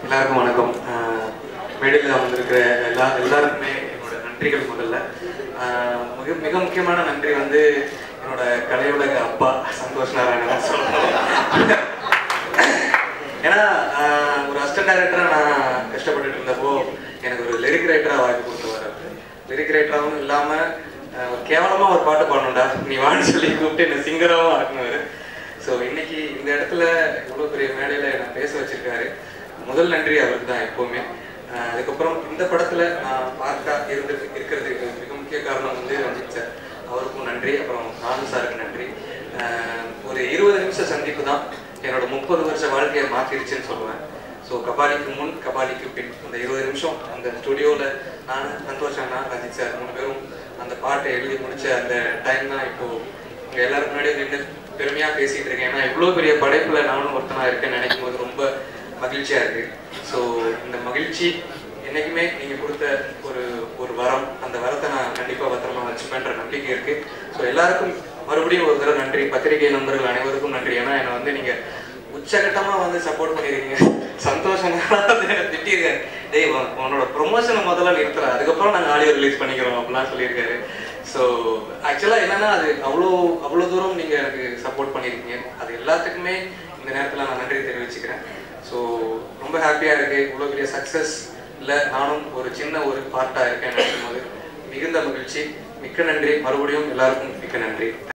எல்லாருக்கும் வணக்கம் ஆஹ் மேடையில் வந்திருக்கிற எல்லா எல்லாருக்குமே என்னோட நன்றிகள் முதல்ல ஆஹ் மிக மிக முக்கியமான நன்றி வந்து என்னோட கலையுலக அப்பா சந்தோஷ் நாராயணன் சொல்லணும் ஏன்னா ஆஹ் ஒரு அசிஸ்டன்ட் டைரக்டராக நான் கஷ்டப்பட்டுட்டு இருந்தப்போ எனக்கு ஒரு லிரிக் ரைட்டராக வாய்ப்பு கொடுத்தவர் லிரிக் ரைட்டராகவும் இல்லாமல் கேவலமாக ஒரு பாட்டு பாடணும்டா நீ வான்னு சொல்லி கூப்பிட்டு என்னை சிங்கராகவும் ஆக்குனவர் ஸோ இன்னைக்கு இந்த இடத்துல இவ்வளோ பெரிய மேடையில் என்னை பேச வச்சிருக்காரு முதல் நன்றி அவருக்கு தான் எப்போவுமே ஆஹ் அதுக்கப்புறம் இந்த படத்தில் நான் பார்க்கா இருந்து இருக்கிறதுக்கு மிக முக்கிய காரணம் வந்து ரஞ்சித் சார் அவருக்கும் நன்றி அப்புறம் நானு சாருக்கு நன்றி ஆஹ் ஒரு இருபது நிமிஷம் சந்திப்பு தான் என்னோட முப்பது வருஷ வாழ்க்கையை மாற்றிருச்சுன்னு சொல்லுவேன் ஸோ கபாலிக்கு முன் கபாலிக்கு பின் அந்த இருபது நிமிஷம் அந்த ஸ்டுடியோவில் நான் சந்தோஷ் அண்ணா ரஞ்சித் சார் மூணு பேரும் அந்த பாட்டை எழுதி முடிச்ச அந்த டைம் தான் இப்போ உங்க எல்லாரும் முன்னாடி நின்று பெருமையா பேசிட்டு இருக்கேன் ஏன்னா இவ்வளோ பெரிய படைப்புல நானும் ஒருத்தனா இருக்கேன்னு நினைக்கும் போது ரொம்ப மகிழ்ச்சியா இருக்கு ஸோ இந்த மகிழ்ச்சி என்னைக்குமே நீங்க கொடுத்த ஒரு ஒரு வரம் அந்த வரத்தை நான் கண்டிப்பா பத்திரமா வச்சுப்பேன்ற நம்பிக்கை இருக்கு ஸோ எல்லாருக்கும் மறுபடியும் ஒரு தடவை நன்றி பத்திரிகை நண்பர்கள் அனைவருக்கும் நன்றி ஏன்னா என்னை வந்து நீங்க உச்சகட்டமா வந்து சப்போர்ட் பண்ணிருக்கீங்க சந்தோஷம் திட்டிருக்காரு டேய் உன்- உன்னோட ப்ரொமோஷனை முதல்ல நிறுத்துற அதுக்கப்புறம் நாங்கள் ஆடியோ ரிலீஸ் பண்ணிக்கிறோம் அப்படிலாம் சொல்லியிருக்காரு ஸோ ஆக்சுவலாக என்னன்னா அது அவ்வளோ அவ்வளோ தூரம் நீங்கள் எனக்கு சப்போர்ட் பண்ணியிருக்கீங்க அது எல்லாத்துக்குமே இந்த நேரத்தில் நான் நன்றி தெரிவிச்சுக்கிறேன் ஸோ ரொம்ப ஹாப்பியாக இருக்கு இவ்வளோ பெரிய சக்ஸஸ் இல்லை நானும் ஒரு சின்ன ஒரு பார்ட்டாக இருக்கேன் நினைக்கும் போது மிகுந்த மகிழ்ச்சி மிக்க நன்றி மறுபடியும் எல்லாருக்கும் மிக்க நன்றி